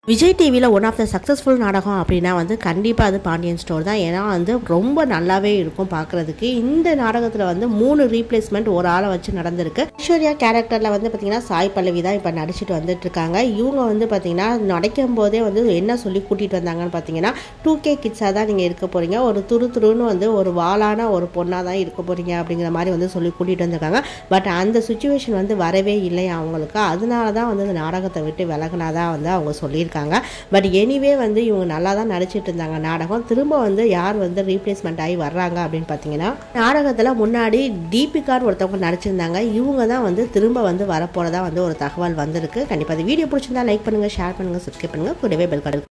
விஜய் டிவியில் one of the successful நாடகம் அப்படின்னா வந்து கண்டிப்பாக அது பாண்டியன் ஸ்டோர் தான் ஏன்னா வந்து ரொம்ப நல்லாவே இருக்கும் பார்க்குறதுக்கு இந்த நாடகத்தில் வந்து மூணு ரீப்ளேஸ்மெண்ட் ஒரு ஆளை வச்சு நடந்திருக்கு ஐஸ்வர்யா கேரக்டரில் வந்து பார்த்தீங்கன்னா சாய் பல்லவி தான் இப்போ நடிச்சிட்டு வந்துட்டு இருக்காங்க இவங்க வந்து பார்த்தீங்கன்னா நடிக்கும் போதே வந்து என்ன சொல்லி கூட்டிகிட்டு வந்தாங்கன்னு பார்த்தீங்கன்னா டூ கே கிட்ஸாக தான் நீங்கள் இருக்க போகிறீங்க ஒரு துரு துருன்னு வந்து ஒரு வாளான ஒரு பொண்ணாக தான் இருக்க போகிறீங்க அப்படிங்கிற மாதிரி வந்து சொல்லி கூட்டிகிட்டு வந்திருக்காங்க பட் அந்த சுச்சுவேஷன் வந்து வரவே இல்லை அவங்களுக்கு அதனால தான் வந்து இந்த நாடகத்தை விட்டு விலகினாதான் வந்து அவங்க சொல்லியிருக்காங்க பட் எனிவே வந்து இவங்க நல்லா தான் நடிச்சிட்டு இருந்தாங்க நாடகம் திரும்ப வந்து யார் வந்து ரீப்ளேஸ்மெண்ட் ஆகி வர்றாங்க அப்படின்னு பார்த்தீங்கன்னா நாடகத்தில் முன்னாடி தீபிகான்னு ஒருத்தவங்க நடிச்சிருந்தாங்க இவங்க தான் வந்து திரும்ப வந்து வரப்போகிறதா வந்து ஒரு தகவல் வந்திருக்கு கண்டிப்பாக அந்த வீடியோ பிடிச்சிருந்தா லைக் பண்ணுங்கள் ஷேர் பண்ணுங்கள் சப்ஸ்கிரைப் பண்ணுங்கள் கூடவே பெல் கடல்